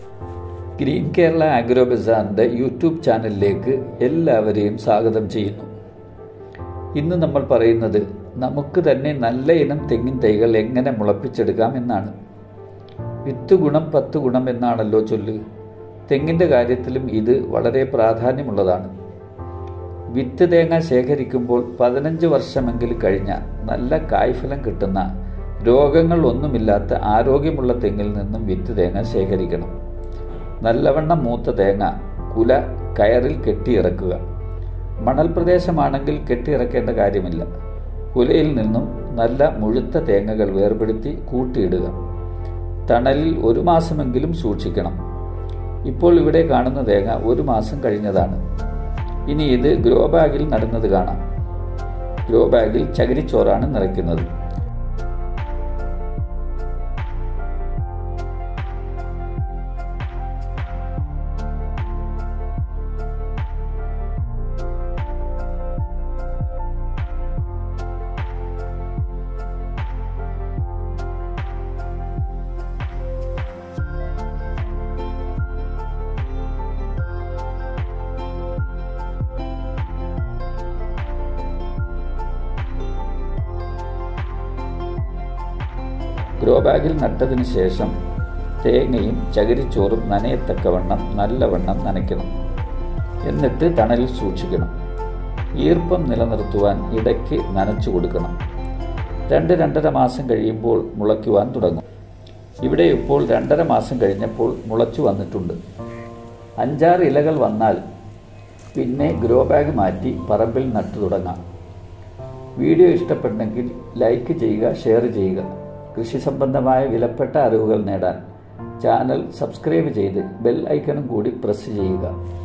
green Kerala agro ബസാറിൻ്റെ YouTube ചാനലിലേക്ക് എല്ലാവരെയും സ്വാഗതം ചെയ്യുന്നു ഇന്ന് നമ്മൾ പറയുന്നത് നമുക്ക് തന്നെ നല്ല ഇനം തെങ്ങിൻ തൈകൾ എങ്ങനെ മുളപ്പിച്ചെടുക്കാം എന്നാണ് വിത്ത് ഗുണം പത്ത് ഗുണം എന്നാണല്ലോ ചൊല്ല് തെങ്ങിൻ്റെ കാര്യത്തിലും ഇത് വളരെ പ്രാധാന്യമുള്ളതാണ് വിത്ത് തേങ്ങ ശേഖരിക്കുമ്പോൾ പതിനഞ്ച് വർഷമെങ്കിലും കഴിഞ്ഞ നല്ല കായ്ഫലം കിട്ടുന്ന രോഗങ്ങൾ ഒന്നുമില്ലാത്ത ആരോഗ്യമുള്ള തെങ്ങിൽ നിന്നും വിത്ത് തേങ്ങ ശേഖരിക്കണം നല്ലവണ്ണം മൂത്ത തേങ്ങ കുല കയറിൽ കെട്ടിയിറക്കുക മണൽ പ്രദേശമാണെങ്കിൽ കെട്ടിയിറക്കേണ്ട കാര്യമില്ല കുലയിൽ നിന്നും നല്ല മുഴുത്ത തേങ്ങകൾ വേർപെടുത്തി കൂട്ടിയിടുക തണലിൽ ഒരു മാസമെങ്കിലും സൂക്ഷിക്കണം ഇപ്പോൾ ഇവിടെ കാണുന്ന തേങ്ങ ഒരു മാസം കഴിഞ്ഞതാണ് ഇനി ഇത് ഗ്രോ ബാഗിൽ നടുന്നത് കാണാം ഗ്രോ ബാഗിൽ ചകിരിച്ചോറാണ് നിറയ്ക്കുന്നത് ഗ്രോ ബാഗിൽ നട്ടതിന് ശേഷം തേങ്ങയും ചകിരിച്ചോറും നനയത്തക്കവണ്ണം നല്ലവണ്ണം നനയ്ക്കണം എന്നിട്ട് തണലിൽ സൂക്ഷിക്കണം ഈർപ്പം നിലനിർത്തുവാൻ ഇടയ്ക്ക് നനച്ചു കൊടുക്കണം രണ്ട് രണ്ടര മാസം കഴിയുമ്പോൾ മുളയ്ക്കുവാൻ തുടങ്ങും ഇവിടെ ഇപ്പോൾ രണ്ടര മാസം കഴിഞ്ഞപ്പോൾ മുളച്ചു വന്നിട്ടുണ്ട് അഞ്ചാറ് ഇലകൾ വന്നാൽ പിന്നെ ഗ്രോ ബാഗ് മാറ്റി പറമ്പിൽ നട്ടു തുടങ്ങാം വീഡിയോ ഇഷ്ടപ്പെട്ടെങ്കിൽ ലൈക്ക് ചെയ്യുക ഷെയർ ചെയ്യുക കൃഷി സംബന്ധമായ വിലപ്പെട്ട അറിവുകൾ നേടാൻ ചാനൽ സബ്സ്ക്രൈബ് ചെയ്ത് ബെൽ ഐക്കണും കൂടി പ്രസ് ചെയ്യുക